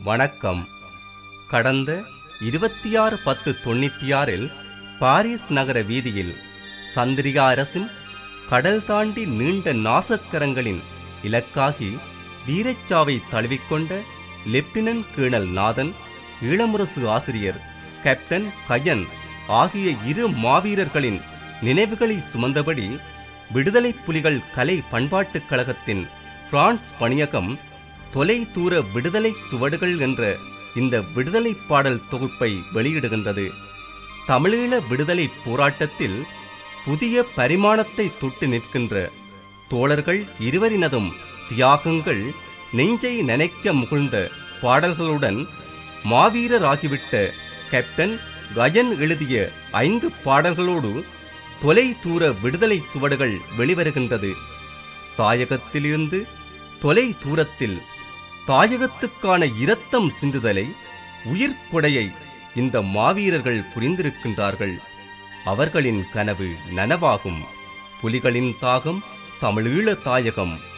வணக்கம் கடந்த இருபத்தி ஆறு பத்து தொண்ணூற்றி ஆறில் பாரிஸ் நகர வீதியில் சந்திரிகா அரசின் கடல் தாண்டி நீண்ட நாசக்கரங்களின் இலக்காகி வீரச்சாவை தழுவிக்கொண்ட லெப்டினன்ட் கேர்னல் நாதன் ஈழமுரசு ஆசிரியர் கேப்டன் கயன் ஆகிய இரு மாவீரர்களின் நினைவுகளை சுமந்தபடி விடுதலை புலிகள் கலை பண்பாட்டுக் கழகத்தின் பிரான்ஸ் பணியகம் தொலை தூர விடுதலை சுவடுகள் என்ற இந்த விடுதலை பாடல் தொகுப்பை வெளியிடுகின்றது தமிழீழ விடுதலை போராட்டத்தில் புதிய பரிமாணத்தை தொட்டு நிற்கின்ற தோழர்கள் இருவரினதும் தியாகங்கள் நெஞ்சை நனைக்க முகிழ்ந்த பாடல்களுடன் மாவீரராகிவிட்ட கேப்டன் கயன் எழுதிய ஐந்து பாடல்களோடு தொலை தூர விடுதலை சுவடுகள் வெளிவருகின்றது தாயகத்திலிருந்து தொலை தூரத்தில் தாயகத்துக்கான இரத்தம் சிந்துதலை உயிர்க்கொடையை இந்த மாவீரர்கள் புரிந்திருக்கின்றார்கள் அவர்களின் கனவு நனவாகும் புலிகளின் தாகம் தமிழீழ தாயகம்